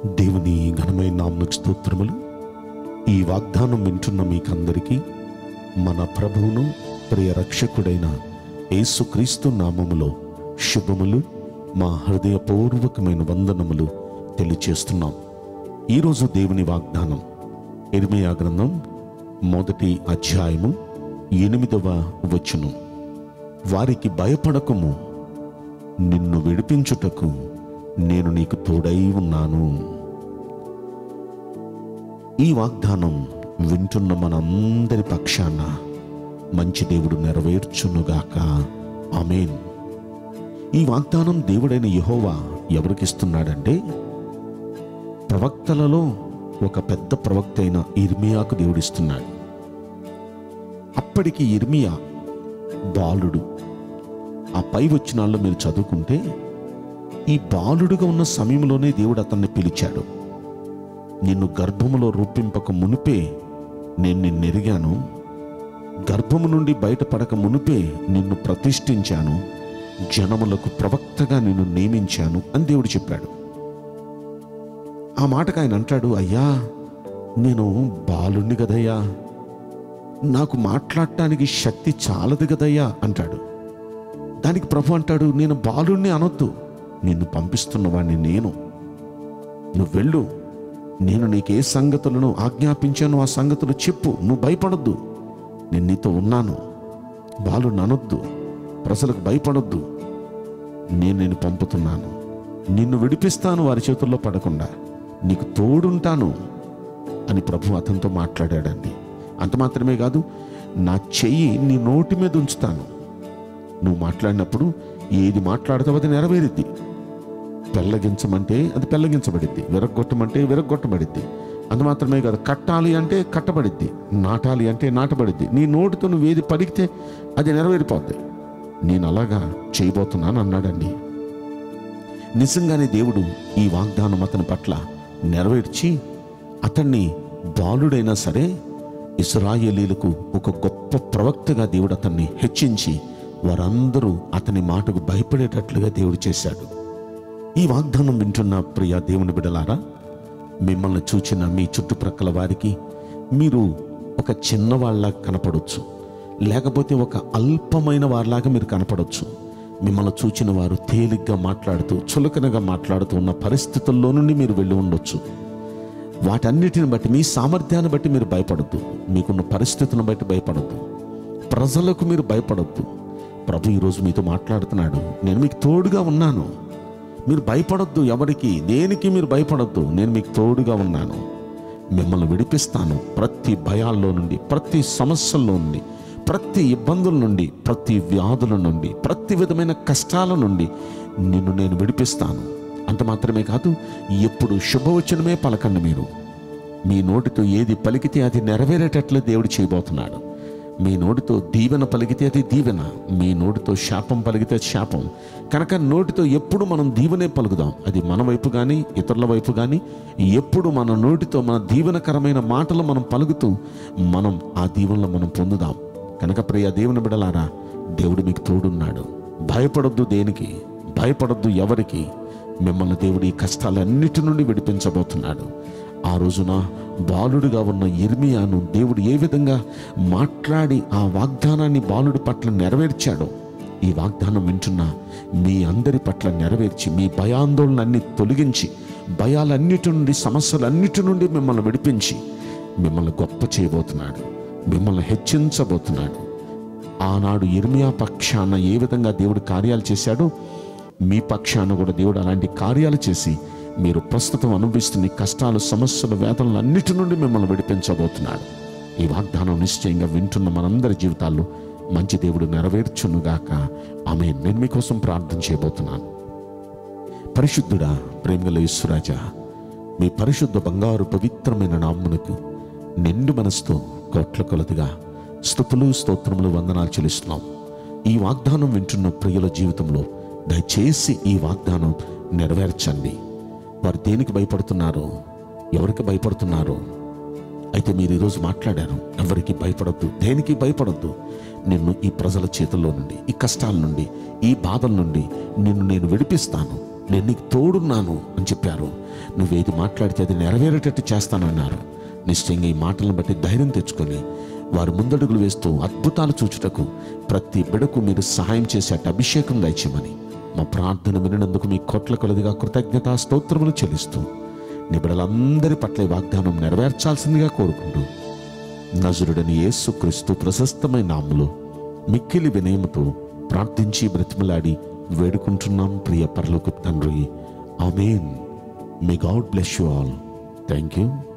దేవుని ఘనమైన నామకు స్తోత్రములు ఈ వాగ్దానం వింటున్న మీకందరికీ మన ప్రభువును ప్రియ రక్షకుడైన యేసుక్రీస్తు నామములో శుభములు మా హృదయపూర్వకమైన వందనములు తెలియచేస్తున్నాం ఈరోజు దేవుని వాగ్దానం ఇర్మియా గ్రంథం మొదటి అధ్యాయము ఎనిమిదవ వచనం వారికి భయపడకము నిన్ను విడిపించుటకు నేను నీకు తోడై ఉన్నాను ఈ వాగ్దానం వింటున్న మనందరి పక్షాన మంచి దేవుడు నెరవేర్చునుగాక ఆమేన్ ఈ వాగ్దానం దేవుడైన యెహోవా ఎవరికిస్తున్నాడంటే ప్రవక్తలలో ఒక పెద్ద ప్రవక్త అయిన ఇర్మియాకు దేవుడిస్తున్నాడు అప్పటికి ఇర్మియా బాలుడు ఆ పై వచ్చినాళ్ళు మీరు చదువుకుంటే ఈ బాలుడుగా ఉన్న సమయంలోనే దేవుడు అతన్ని పిలిచాడు నిన్ను గర్భములో రూపింపక మునిపే నేను నిన్ను ఎరిగాను గర్భము నుండి బయటపడక మునిపే నిన్ను ప్రతిష్ఠించాను జనములకు ప్రవక్తగా నిన్ను నియమించాను అని దేవుడు చెప్పాడు ఆ మాటకు ఆయన అంటాడు అయ్యా నేను బాలుణ్ణి కదయ్యా నాకు మాట్లాడటానికి శక్తి చాలదు కదయ్యా అంటాడు దానికి ప్రభు అంటాడు నేను బాలుణ్ణి అనొద్దు నిన్ను పంపిస్తున్నవాడిని నేను నువ్వు వెళ్ళు నేను నీకే సంగతులను ఆజ్ఞాపించాను ఆ సంగతులు చెప్పు నువ్వు భయపడొద్దు నేను నీతో ఉన్నాను బాలు అనొద్దు ప్రజలకు భయపడొద్దు నేను నేను పంపుతున్నాను నిన్ను విడిపిస్తాను వారి చేతుల్లో పడకుండా నీకు తోడుంటాను అని ప్రభు అతనితో మాట్లాడాడండి అంత మాత్రమే కాదు నా చెయ్యి నీ నోటి మీద ఉంచుతాను నువ్వు మాట్లాడినప్పుడు ఏది మాట్లాడతావో అది నెరవేరుద్ది పెళ్ళగించమంటే అది పెళ్ళగించబడిద్ది విరగొట్టమంటే విరగొట్టబడిద్ది అంత మాత్రమే కాదు కట్టాలి అంటే కట్టబడిద్ది నాటాలి అంటే నాటబడిద్ది నీ నోటితో నువ్వు ఏది పలికితే అది నెరవేరిపోద్ది నేను అలాగా చేయబోతున్నాను అన్నాడండి నిజంగానే దేవుడు ఈ వాగ్దానం అతని పట్ల నెరవేర్చి అతన్ని బాలుడైనా సరే ఇస్రాయేలీలకు ఒక గొప్ప ప్రవక్తగా దేవుడు అతన్ని హెచ్చించి వారందరూ అతని మాటకు భయపడేటట్లుగా దేవుడు చేశాడు ఈ వాగ్దానం వింటున్న ప్రియ దేవుని బిడలారా మిమ్మల్ని చూచిన మీ చుట్టుప్రక్కల వారికి మీరు ఒక చిన్నవాళ్ళ కనపడవచ్చు లేకపోతే ఒక అల్పమైన వారిలాగా మీరు కనపడవచ్చు మిమ్మల్ని చూచిన వారు తేలిగ్గా మాట్లాడుతూ చులకనగా మాట్లాడుతూ ఉన్న పరిస్థితుల్లో నుండి మీరు వెళ్ళి ఉండొచ్చు వాటన్నిటిని బట్టి మీ సామర్థ్యాన్ని బట్టి మీరు భయపడద్దు మీకున్న పరిస్థితులను బట్టి భయపడద్దు ప్రజలకు మీరు భయపడద్దు ప్రభు ఈరోజు మీతో మాట్లాడుతున్నాడు నేను మీకు తోడుగా ఉన్నాను మీరు భయపడొద్దు ఎవరికి దేనికి మీరు భయపడొద్దు నేను మీకు తోడుగా ఉన్నాను మిమ్మల్ని విడిపిస్తాను ప్రతి భయాల్లో నుండి ప్రతి సమస్యల్లో నుండి ప్రతి ఇబ్బందుల నుండి ప్రతి వ్యాధుల నుండి ప్రతి విధమైన కష్టాల నుండి నిన్ను నేను విడిపిస్తాను అంత మాత్రమే కాదు ఎప్పుడు శుభవచనమే పలకండి మీరు మీ నోటితో ఏది పలికితే అది నెరవేరేటట్లు దేవుడు చేయబోతున్నాడు మీ నోటితో దీవెన పలికితే అది దీవెన మీ నోటితో శాపం పలికితే శాపం కనుక నోటితో ఎప్పుడు మనం దీవెనే పలుకుదాం అది మన వైపు కానీ ఇతరుల వైపు కానీ ఎప్పుడు మన నోటితో మన దీవెనకరమైన మాటలు మనం పలుకుతూ మనం ఆ దీవెనలు మనం పొందుదాం కనుక ప్రియ దేవుని బిడలారా దేవుడు మీకు తోడున్నాడు భయపడొద్దు దేనికి భయపడొద్దు ఎవరికి మిమ్మల్ని దేవుడు ఈ కష్టాలన్నిటి నుండి విడిపించబోతున్నాడు ఆ రోజున బాలుడుగా ఉన్న ఇర్మియాను దేవుడు ఏ విధంగా మాట్లాడి ఆ వాగ్దానాన్ని బాలుడి పట్ల నెరవేర్చాడో ఈ వాగ్దానం వింటున్న మీ అందరి పట్ల నెరవేర్చి మీ భయాందోళనన్ని తొలగించి భయాలన్నిటి నుండి సమస్యలన్నిటి నుండి మిమ్మల్ని విడిపించి మిమ్మల్ని గొప్ప చేయబోతున్నాడు మిమ్మల్ని హెచ్చించబోతున్నాడు ఆనాడు ఇర్మియా పక్షాన ఏ విధంగా దేవుడు కార్యాలు చేశాడో మీ పక్షాన కూడా దేవుడు అలాంటి కార్యాలు చేసి మీరు ప్రస్తుతం అనుభవిస్తున్న ఈ కష్టాలు సమస్యలు వేదనలు అన్నిటి నుండి మిమ్మల్ని విడిపించబోతున్నాడు ఈ వాగ్దానం నిశ్చయంగా వింటున్న మనందరి జీవితాల్లో మంచి దేవుడు నెరవేర్చునుగాక ఆమె నేను మీకోసం ప్రార్థన చేయబోతున్నాను పరిశుద్ధుడా ప్రేమగల యేసురాజా మీ పరిశుద్ధ బంగారు పవిత్రమైన నామ్మునకు నిండు మనసుతో కోట్ల కొలదిగా స్థుతులు స్తోత్రములు వందనాలు చెల్లిస్తున్నాం ఈ వాగ్దానం వింటున్న ప్రియుల జీవితంలో దయచేసి ఈ వాగ్దానం నెరవేర్చండి వారు దేనికి భయపడుతున్నారో ఎవరికి భయపడుతున్నారో అయితే మీరు ఈరోజు మాట్లాడారు ఎవరికి భయపడద్దు దేనికి భయపడద్దు నిన్ను ఈ ప్రజల చేతుల్లో నుండి ఈ కష్టాల నుండి ఈ బాధల నుండి నిన్ను నేను విడిపిస్తాను నేను నీకు తోడున్నాను అని చెప్పారు నువ్వేది మాట్లాడితే అది నెరవేరేటట్టు చేస్తానన్నారు నిశ్చయంగా ఈ మాటలను బట్టి ధైర్యం తెచ్చుకొని వారు ముందడుగులు వేస్తూ అద్భుతాలు చూచుటకు ప్రతి బిడకు మీరు సహాయం చేసేట అభిషేకం దయచేయమని మా ప్రార్థన వినినందుకు మీ కోట్ల కొలదిగా కృతజ్ఞతా స్తోత్రములు చెల్లిస్తూ నీ బిడలందరి పట్ల ఈ వాగ్దానం నెరవేర్చాల్సిందిగా కోరుకుంటూ నజరుడని యేసుక్రీస్తు ప్రశస్తమైన నామములో మిక్కిలి వినయముతో ప్రార్థించి బ్రతిమలాడి వేడుకుంటున్నాం ప్రియ పరలోక తండ్రి amen may God bless you all thank you